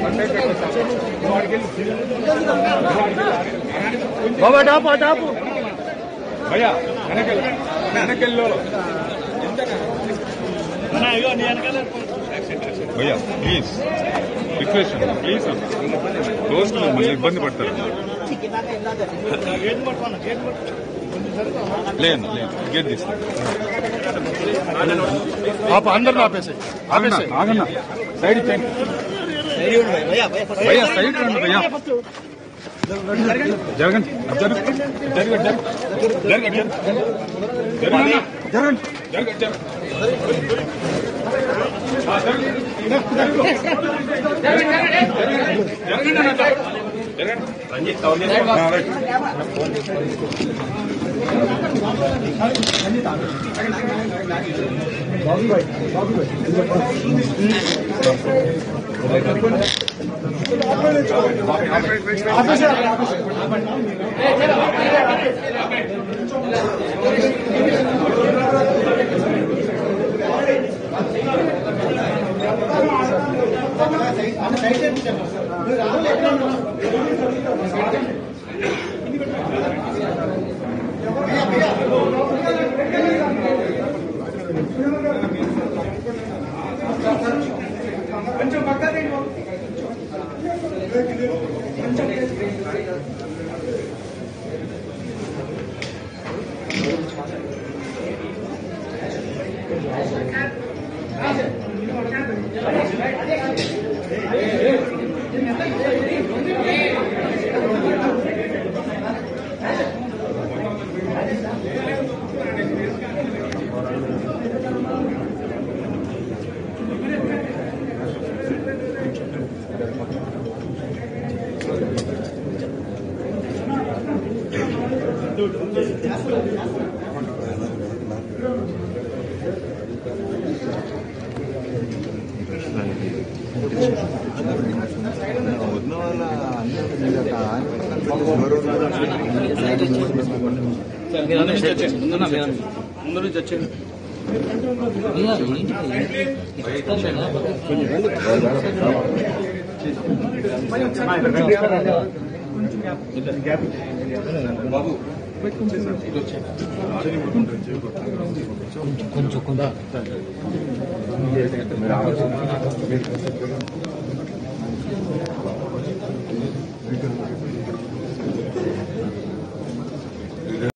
బాబా డాపు డాపు భయ్యా వెనకెళ్ళి వెనకెళ్ళి భయ్యా please request please దోస్తులు మళ్ళీ ఇబ్బంది పడతారు లేదు లేదు గేట్ తీస్తాను ఆపు అందరిని ఆపేసాయి ఆపేసాయి ఆగన్నా సైడ్ ఇచ్చేయండి భయ్యా సైడ్ రండి భయ్యా జరగండి జరగండి జరగండి జరగండి జరగండి జరగండి జరగండి వదిన వాళ్ళ అన్న మీద ఒక ముందు నుంచి వచ్చేది కొంచెం